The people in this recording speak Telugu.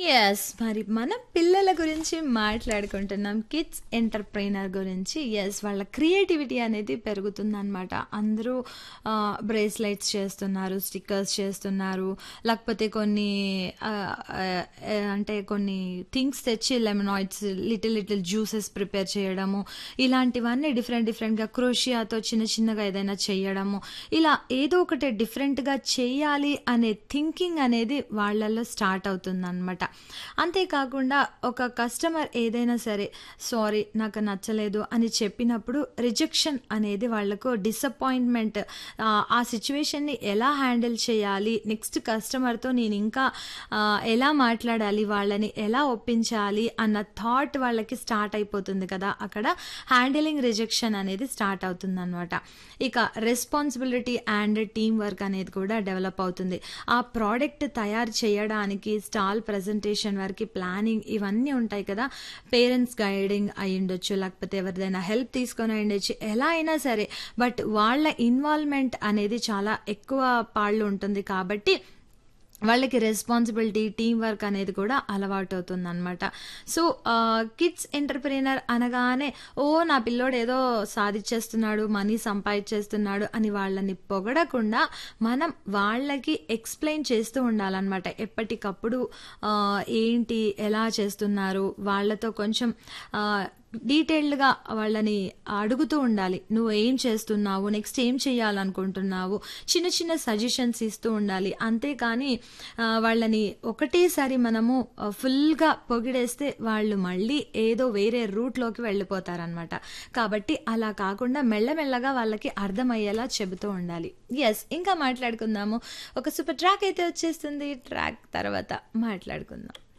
యెస్. మరి మన పిల్లల గురించి మాట్లాడుకుంటున్నాం. కిడ్స్ ఎంటర్‌ప్రెన్యూర్ గురించి. యెస్. వాళ్ళ క్రియేటివిటీ అనేది పెరుగుతుందనమాట. అందరూ ఆహ్, బ్రేస్లెట్స్ చేస్తున్నారు, స్టిక్కర్స్ చేస్తున్నారు. లేకపోతే కొన్ని ఆహ్, ఆహ్, అంటే కొన్ని థింగ్స్ తెచ్చి lemonades, little little juices prepare చేయడము. ఇలాంటివన్నీ డిఫరెంట్ డిఫరెంట్‌గా క్రోషియాతో చిన్న చిన్నగా ఏదైనా చేయడము. ఇలా ఏదో ఒకటి డిఫరెంట్‌గా చేయాలి అనే థింకింగ్ అనేది వాళ్ళలో స్టార్ట్ అవుతుందనమాట. అంతేకాకుండా ఒక కస్టమర్ ఏదైనా సరే సారీ నాకు నచ్చలేదు అని చెప్పినప్పుడు రిజెక్షన్ అనేది వాళ్ళకు డిసప్పాయింట్‌మెంట్ ఆహ్, ఆ సిట్యుయేషన్‌ని ఎలా హ్యాండిల్ చేయాలి? నెక్స్ట్ కస్టమర్‌తో నేను ఇంకా ఆహ్, ఎలా మాట్లాడాలి? వాళ్ళని ఎలా ఒప్పించాలి? అన్న థాట్ వాళ్ళకి స్టార్ట్ అయిపోతుంది కదా! అక్కడ హ్యాండిలింగ్ రిజెక్షన్ అనేది స్టార్ట్ అవుతుందనమాట. ఇక రెస్పాన్సిబిలిటీ అండ్ టీమ్ వర్క్ అనేది కూడా డెవలప్ అవుతుంది. ఆ ప్రోడక్ట్ తయారు చేయడానికి స్టాల్ ప్రెజెంటేషన్ వరకి ప్లానింగ్ ఇవన్నీ ఉంటాయి కదా! పేరెంట్స్ గైడింగ్ అయ్యుండొచ్చు. లేకపోతే ఎవరిదైనా హెల్ప్ తీసుకొని అయ్యుండొచ్చు. ఎలా అయినా సరే బట్ వాళ్ళ ఇన్వాల్వ్‌మెంట్ అనేది చాలా ఎక్కువ పాళ్ళు ఉంటుంది కాబట్టి వాళ్ళకి రెస్పాన్సిబిలిటీ, టీమ్ వర్క్ అనేది కూడా అలవాటవుతుందనమాట. సో, ఆహ్, కిడ్స్ ఎంటర్‌ప్రెన్యూర్ అనగానే ఓహ్! నా పిల్లోడు ఏదో సాధిచ్చేస్తున్నాడు, మనీ సంపాదిచ్చేస్తున్నాడు అని వాళ్ళని పొగడకుండా మనం వాళ్ళకి ఎక్స్‌ప్లెయిన్ చేస్తూ ఉండాలనమాట. ఎప్పటికప్పుడు ఆహ్, ఏంటి? ఎలా చేస్తున్నారు? వాళ్ళతో కొంచెం ఆహ్, డీటెయిల్డ్‌గా వాళ్ళని అడుగుతూ ఉండాలి. నువ్వు ఏం చేస్తున్నావు? నెక్స్ట్ ఏం చేయాలనుకుంటున్నావు? చిన్న చిన్న సజెషన్స్ ఇస్తూ ఉండాలి. అంతేకానీ ఆహ్, వాళ్ళని ఒకటేసారి మనము ఆహ్, ఫుల్‌గా పొగిడేస్తే వాళ్ళు మళ్ళీ ఏదో వేరే రూట్‌లోకి వెళ్ళిపోతారనమాట. కాబట్టి అలా కాకుండా మెల్లమెల్లగా వాళ్ళకి అర్థమయ్యేలా చెబుతూ ఉండాలి. యెస్. ఇంకా మాట్లాడుకుందాము. ఒక సూపర్ ట్రాక్ అయితే వచ్చేస్తుంది. ట్రాక్ తర్వాత మాట్లాడుకుందాం.